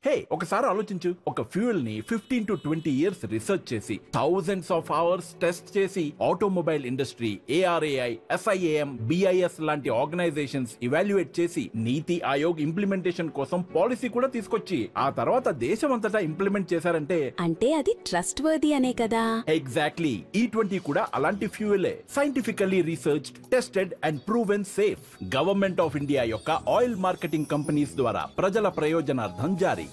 హే ఒకసారి ఆలోచించు ఒక ఫ్యూయల్ ని fifteen to twenty years research చేసి థౌజండ్స్ ఆఫ్ అవర్స్ టెస్ట్ చేసి automobile industry ARAI SIAM BIS లాంటి ఆర్గనైజేషన్స్ ఇవాల్యుయేట్ చేసి నీతి ఆయోగ్ ఇంప్లిమెంటేషన్ కోసం పాలసీ కూడా తీసుకొచ్చి ఆ తర్వాత దేశమంతటా ఇంప్లిమెంట్ చేశారంటే అంటే అది ట్రస్ట్ వర్ది అనే కదా ఎగ్జాక్ట్లీ ఈ ట్వంటీ కూడా అలాంటి ఫ్యూయలే scientifically research tested and proven safe government of India యొక్క ఆయిల్ మార్కెటింగ్ కంపెనీస్ ద్వారా ప్రజల ప్రయోజనార్థం జారీ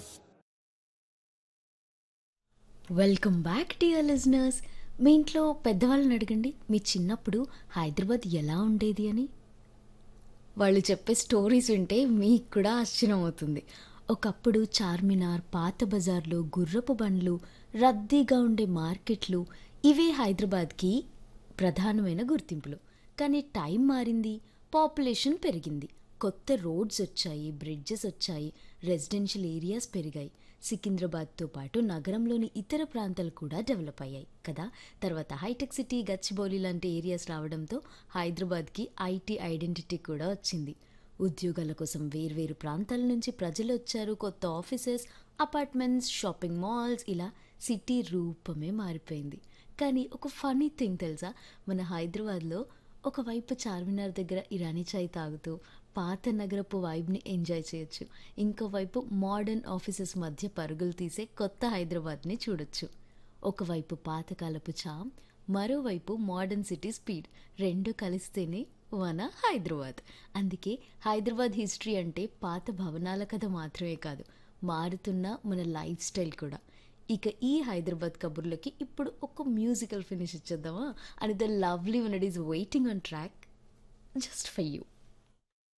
వెల్కమ్ బ్యాక్ డియర్ లిజనర్స్ మీ ఇంట్లో పెద్దవాళ్ళని అడగండి మీ చిన్నప్పుడు హైదరాబాద్ ఎలా ఉండేది అని వాళ్ళు చెప్పే స్టోరీస్ వింటే మీకు కూడా ఆశ్చర్యం అవుతుంది ఒకప్పుడు చార్మినార్ పాత బజార్లు గుర్రపు బండ్లు రద్దీగా ఉండే మార్కెట్లు ఇవే హైదరాబాద్కి ప్రధానమైన గుర్తింపులు కానీ టైం మారింది పాపులేషన్ పెరిగింది కొత్త రోడ్స్ వచ్చాయి బ్రిడ్జెస్ వచ్చాయి రెసిడెన్షియల్ ఏరియాస్ పెరిగాయి సికింద్రాబాద్తో పాటు నగరంలోని ఇతర ప్రాంతాలు కూడా డెవలప్ అయ్యాయి కదా తర్వాత హైటెక్ సిటీ గచ్చిబౌలి లాంటి ఏరియాస్ రావడంతో హైదరాబాద్కి ఐటీ ఐడెంటిటీ కూడా వచ్చింది ఉద్యోగాల కోసం వేర్వేరు ప్రాంతాల నుంచి ప్రజలు వచ్చారు కొత్త ఆఫీసెస్ అపార్ట్మెంట్స్ షాపింగ్ మాల్స్ ఇలా సిటీ రూపమే మారిపోయింది కానీ ఒక ఫనీ థింగ్ తెలుసా మన హైదరాబాద్లో ఒకవైపు చార్మినార్ దగ్గర ఇరానీ చాయ్ తాగుతూ పాత నగరపు వైబ్ని ఎంజాయ్ చేయొచ్చు ఇంకోవైపు మోడర్న్ ఆఫీసెస్ మధ్య పరుగులు తీసే కొత్త హైదరాబాద్ని చూడొచ్చు ఒకవైపు పాతకాలపు చామ్ మరోవైపు మోడర్న్ సిటీ స్పీడ్ రెండు కలిస్తేనే మన హైదరాబాద్ అందుకే హైదరాబాద్ హిస్టరీ అంటే పాత భవనాల కథ మాత్రమే కాదు మారుతున్న మన లైఫ్ స్టైల్ కూడా ఇక ఈ హైదరాబాద్ కబుర్లకి ఇప్పుడు ఒక మ్యూజికల్ ఫినిష్ ఇచ్చేద్దామా and the lovely one it is waiting on track just for you